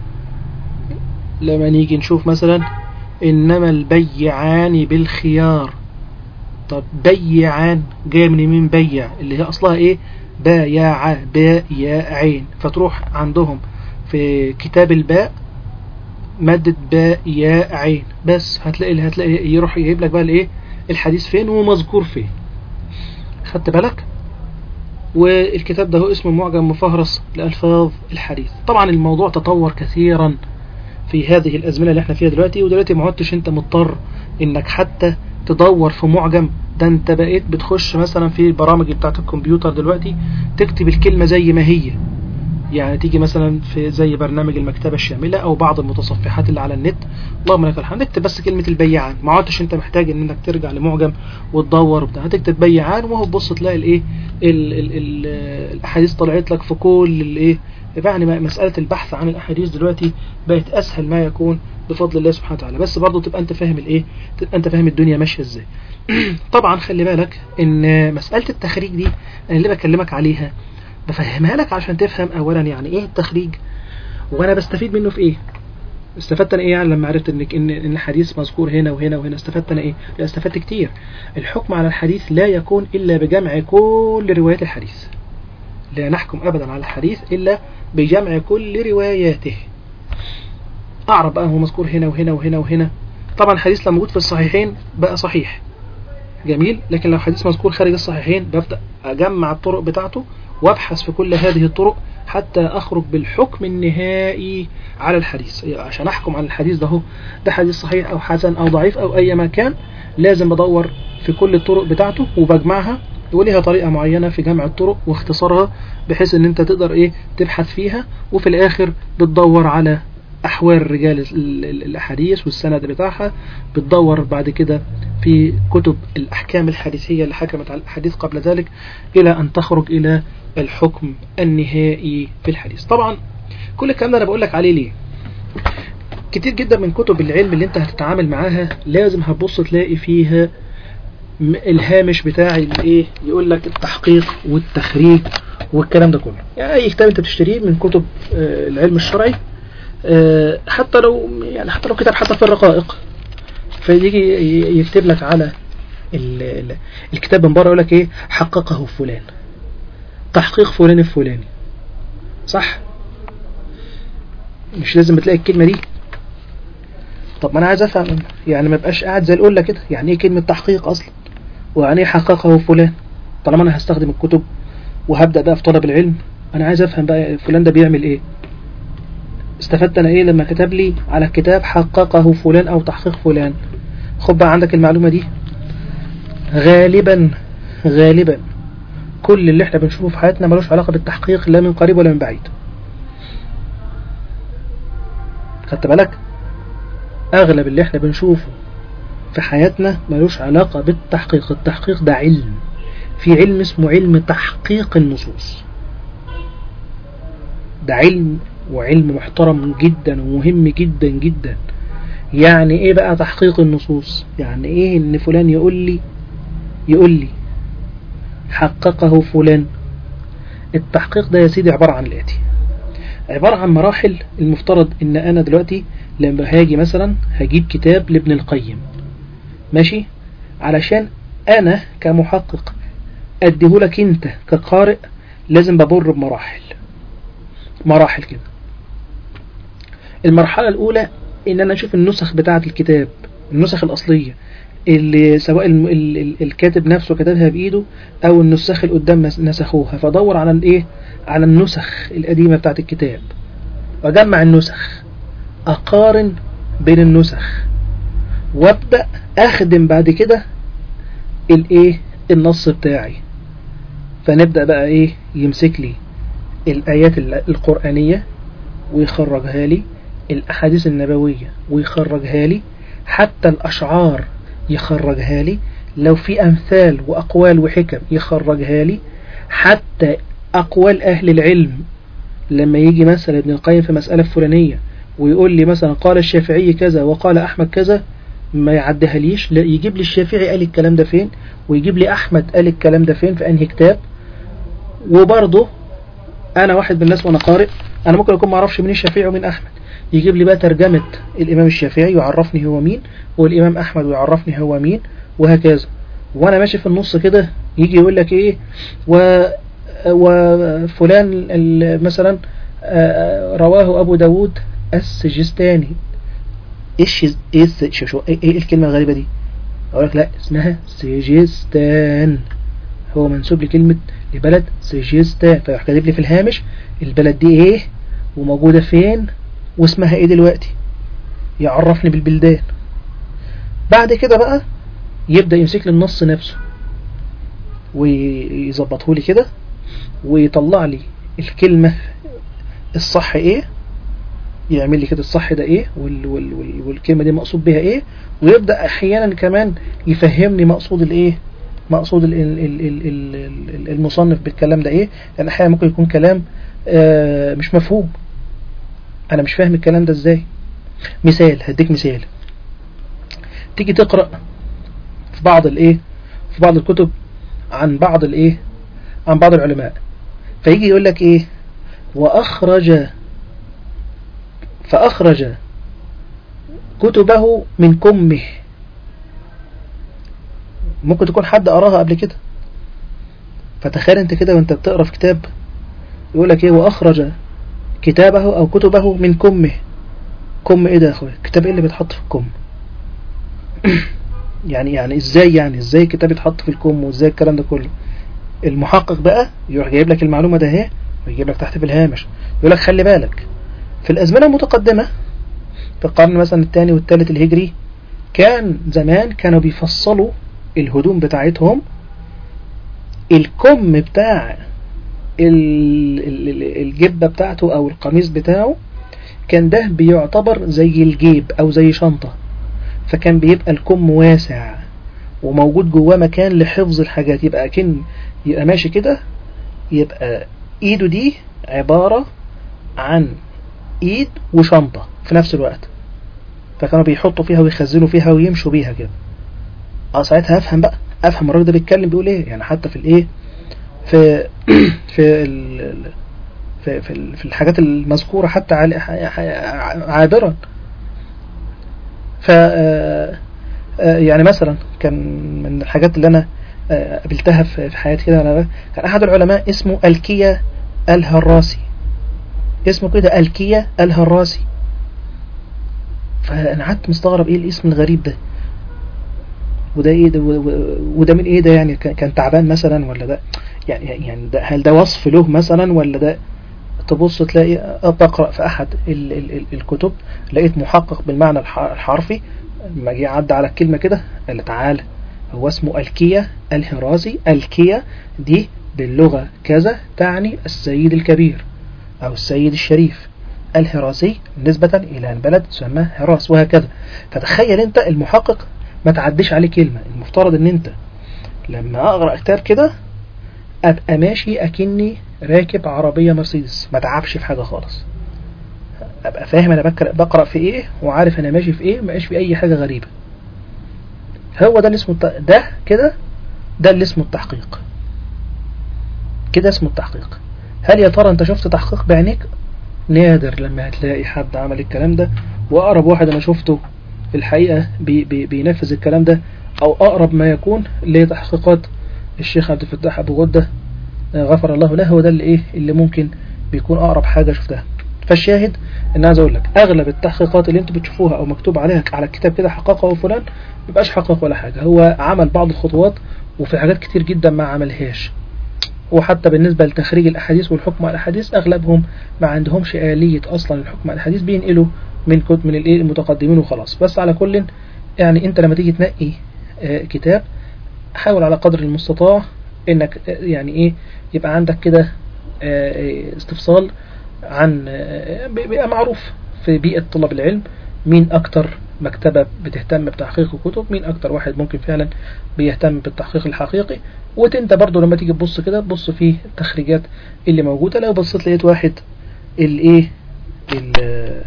لما نيجي نشوف مثلا إنما البيعان بالخيار طب بيعان جاي من مين بيع اللي هي أصلها إيه بايع باء ياء عين فتروح عندهم في كتاب الباء مادة باء ياء عين بس هتلاقي هتلاقي يروح يجيب لك بقى الايه الحديث فين ومذكور فين خدت بالك والكتاب ده هو اسمه معجم مفهرس لألفاظ الحديث طبعا الموضوع تطور كثيرا في هذه الأزمنة اللي احنا فيها دلوقتي ودلوقتي ما عدتش انت مضطر انك حتى تدور في معجم ده انت بقيت بتخش مثلا في البرامج بتاعت الكمبيوتر دلوقتي تكتب الكلمة زي ما هي يعني تيجي مثلا في زي برنامج المكتبة الشاملة او بعض المتصفحات اللي على النت اللهم لك الحمد اكتب بس كلمة البيعان ما عدتش انت محتاج ان انك ترجع لمعجم وتدور وبتاع هتكتب بيعان وهو تبص تلاقي الايه ال- ال- ال- الاحاديث طلعت لك في كل الايه يعني مسألة البحث عن الاحاديث دلوقتي بقت اسهل ما يكون بفضل الله سبحانه وتعالى بس برضه تبقى انت فاهم الايه تبقى انت فاهم الدنيا ماشية ازاي طبعا خلي بالك ان مسألة التخريج دي انا اللي بكلمك عليها بفهمها لك عشان تفهم اولا يعني ايه التخريج وانا بستفيد منه في ايه استفدت انا ايه يعني لما عرفت انك ان ان الحديث مذكور هنا وهنا وهنا استفدت انا ايه لا استفدت كتير الحكم على الحديث لا يكون الا بجمع كل روايات الحديث لا نحكم ابدا على الحديث الا بجمع كل رواياته اعرف بقى هو مذكور هنا وهنا وهنا وهنا طبعا الحديث لما موجود في الصحيحين بقى صحيح جميل لكن لو حديث مذكور خارج الصحيحين ببدأ أجمع الطرق بتاعته وابحث في كل هذه الطرق حتى أخرج بالحكم النهائي على الحديث يعني عشان أحكم على الحديث ده هو ده حديث صحيح أو حسن أو ضعيف أو أي ما كان لازم بدور في كل الطرق بتاعته وبجمعها وليها طريقة معينة في جمع الطرق واختصارها بحيث ان انت تقدر ايه تبحث فيها وفي الاخر بتدور على احوال رجال ال- ال- الاحاديث والسند بتاعها بتدور بعد كده في كتب الاحكام الحديثية اللي حكمت على الاحاديث قبل ذلك الى ان تخرج الى الحكم النهائي في الحديث طبعا كل الكلام ده انا بقول لك عليه ليه كتير جدا من كتب العلم اللي انت هتتعامل معاها لازم هتبص تلاقي فيها م- الهامش بتاع الايه يقول لك التحقيق والتخريج والكلام ده كله يعني اي كتاب انت بتشتريه من كتب آه، العلم الشرعي آه، حتى لو يعني حتى لو كتاب حتى في الرقائق فيجي ي- يكتب لك على ال- ال- الكتاب من بره يقول لك ايه حققه فلان تحقيق فلان الفلاني صح مش لازم تلاقي الكلمة دي طب ما انا عايز افهم يعني ما بقاش قاعد زي القله كده يعني ايه كلمة تحقيق اصلا ويعني ايه حققه فلان طالما انا هستخدم الكتب وهبدأ بقى في طلب العلم انا عايز افهم بقى فلان ده بيعمل ايه استفدت انا ايه لما كتب لي على الكتاب حققه فلان او تحقيق فلان خد بقى عندك المعلومة دي غالبا غالبا كل اللي احنا بنشوفه في حياتنا ملوش علاقة بالتحقيق لا من قريب ولا من بعيد خدت بالك اغلب اللي احنا بنشوفه في حياتنا ملوش علاقة بالتحقيق التحقيق ده علم في علم اسمه علم تحقيق النصوص ده علم وعلم محترم جدا ومهم جدا جدا يعني ايه بقى تحقيق النصوص يعني ايه ان فلان يقول لي يقول لي حققه فلان التحقيق ده يا سيدي عبارة عن الاتي عبارة عن مراحل المفترض ان انا دلوقتي لما هاجي مثلا هجيب كتاب لابن القيم ماشي علشان انا كمحقق اديهولك انت كقارئ لازم بمر بمراحل مراحل كده المرحلة الاولى ان انا اشوف النسخ بتاعة الكتاب النسخ الاصلية اللي سواء ال ال ال الكاتب نفسه كتبها بايده او النسخ اللي قدام نسخوها فادور على الايه على النسخ القديمة بتاعة الكتاب واجمع النسخ اقارن بين النسخ وابدأ اخدم بعد كده الايه النص بتاعي فنبدأ بقى ايه يمسك لي الايات القرآنية ويخرجها لي الاحاديث النبوية ويخرجها لي حتى الاشعار يخرجها لي لو في امثال واقوال وحكم يخرجها لي حتى اقوال اهل العلم لما يجي مثلا ابن القيم في مسألة فلانية ويقول لي مثلا قال الشافعي كذا وقال احمد كذا ما يعديها ليش لا يجيب لي الشافعي قال الكلام ده فين ويجيب لي احمد قال الكلام ده فين في انهي كتاب وبرضه انا واحد من الناس وانا قارئ انا ممكن اكون ما اعرفش مين الشافعي ومين احمد يجيب لي بقى ترجمة الامام الشافعي ويعرفني هو مين والامام احمد ويعرفني هو مين وهكذا وانا ماشي في النص كده يجي يقول لك ايه و وفلان مثلا رواه ابو داود السجستاني ايش ايه شو شو ايه الكلمة الغريبة دي اقول لك لا اسمها سجستان هو منسوب لكلمة لبلد سجستان فيروح كاتب لي في الهامش البلد دي ايه وموجودة فين واسمها ايه دلوقتي يعرفني بالبلدان بعد كده بقى يبدأ يمسك لي النص نفسه ويظبطه لي كده ويطلع لي الكلمة الصح ايه يعمل لي كده الصح ده ايه وال وال وال والكلمة دي مقصود بها ايه ويبدأ احيانا كمان يفهمني مقصود الايه مقصود ال ال ال ال ال المصنف بالكلام ده ايه لان احيانا ممكن يكون كلام آه مش مفهوم انا مش فاهم الكلام ده ازاي مثال هديك مثال تيجي تقرأ في بعض الايه في بعض الكتب عن بعض الايه عن بعض العلماء فيجي يقول لك ايه واخرج فاخرج كتبه من كمه ممكن تكون حد قراها قبل كده فتخيل انت كده وانت بتقرا في كتاب يقول لك ايه واخرج كتابه او كتبه من كمه كم ايه ده يا اخويا كتاب ايه اللي بيتحط في الكم يعني يعني ازاي يعني ازاي كتاب يتحط في الكم وازاي الكلام ده كله المحقق بقى يروح جايب لك المعلومة ده اهي ويجيب لك تحت في الهامش يقول لك خلي بالك في الازمنة المتقدمة في القرن مثلا الثاني والثالث الهجري كان زمان كانوا بيفصلوا الهدوم بتاعتهم الكم بتاع الجبة بتاعته او القميص بتاعه كان ده بيعتبر زي الجيب او زي شنطة فكان بيبقى الكم واسع وموجود جواه مكان لحفظ الحاجات يبقى كن يبقى ماشي كده يبقى ايده دي عبارة عن ايد وشنطة في نفس الوقت فكانوا بيحطوا فيها ويخزنوا فيها ويمشوا بيها كده اه ساعتها افهم بقى افهم الراجل ده بيتكلم بيقول ايه يعني حتى في الايه في في ال في في, في الحاجات المذكورة حتى عابرا ف يعني مثلا كان من الحاجات اللي انا قابلتها في حياتي كده انا كان احد العلماء اسمه الكيا الهراسي اسمه كده الكيا الهراسي فانا قعدت مستغرب ايه الاسم الغريب ده وده ايه ده وده من ايه ده يعني كان تعبان مثلا ولا ده يعني يعني ده هل ده وصف له مثلا ولا ده تبص تلاقي بقرأ في أحد ال ال ال الكتب لقيت محقق بالمعنى الح- الحرفي لما جه عدى على الكلمة كده قال تعالى هو اسمه الكية الهرازي الكية دي باللغة كذا تعني السيد الكبير أو السيد الشريف الهراسي نسبة إلى البلد تسمى هراس وهكذا فتخيل أنت المحقق ما تعديش عليه كلمة المفترض أن أنت لما أقرأ كتاب كده أبقى ماشي أكني راكب عربية مرسيدس ما تعبش في حاجة خالص أبقى فاهم أنا بقرأ, بقرأ في إيه وعارف أنا ماشي في إيه ما في أي حاجة غريبة هو ده اللي اسمه الت- ده كده ده اللي اسمه التحقيق كده اسمه التحقيق هل يا ترى انت شفت تحقيق بعينيك نادر لما هتلاقي حد عمل الكلام ده واقرب واحد انا شفته في الحقيقة بي بي بينفذ الكلام ده او اقرب ما يكون لتحقيقات الشيخ عبد الفتاح ابو غدة آه، غفر الله له هو ده اللي ايه اللي ممكن بيكون اقرب حاجة شفتها فالشاهد ان عايز اقول لك اغلب التحقيقات اللي انتوا بتشوفوها او مكتوب عليها على الكتاب كده حققه فلان مبقاش حقق ولا حاجة هو عمل بعض الخطوات وفي حاجات كتير جدا ما عملهاش وحتى بالنسبة لتخريج الأحاديث والحكم على الأحاديث أغلبهم ما عندهمش آلية أصلا الحكم على الأحاديث بينقلوا من كتب من الإيه المتقدمين وخلاص بس على كل يعني أنت لما تيجي تنقي آه، كتاب حاول على قدر المستطاع إنك آه، يعني إيه يبقى عندك كده آه، آه، استفصال عن آه، بيبقى معروف في بيئة طلاب العلم مين أكتر مكتبة بتهتم بتحقيق الكتب مين أكتر واحد ممكن فعلا بيهتم بالتحقيق الحقيقي وانت برضو لما تيجي تبص كده تبص في التخريجات اللي موجودة لو بصيت لقيت واحد الايه ال-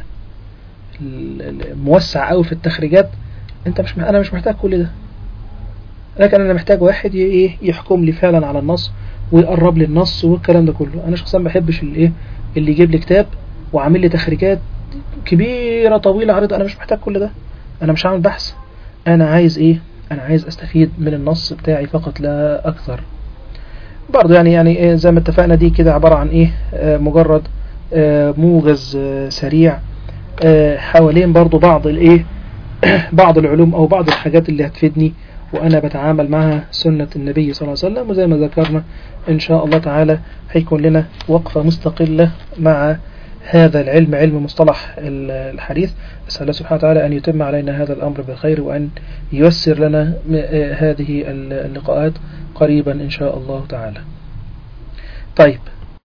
ال- الموسع قوي في التخريجات انت مش مح- انا مش محتاج كل ده لكن انا محتاج واحد ي- ايه يحكم لي فعلا على النص ويقرب لي النص والكلام ده كله انا شخصيا ما بحبش الايه اللي يجيب لي كتاب وعامل لي تخريجات كبيرة طويلة عريضة انا مش محتاج كل ده انا مش هعمل بحث انا عايز ايه انا عايز استفيد من النص بتاعي فقط لا اكثر برضو يعني يعني إيه زي ما اتفقنا دي كده عبارة عن ايه آه مجرد آه موجز آه سريع آه حوالين برضو بعض الايه بعض العلوم او بعض الحاجات اللي هتفيدني وانا بتعامل معها سنة النبي صلى الله عليه وسلم وزي ما ذكرنا ان شاء الله تعالى هيكون لنا وقفة مستقلة مع هذا العلم علم مصطلح ال- الحديث أسأل الله سبحانه وتعالى أن يتم علينا هذا الأمر بالخير وأن ييسر لنا م- آه هذه اللقاءات قريبا إن شاء الله تعالى طيب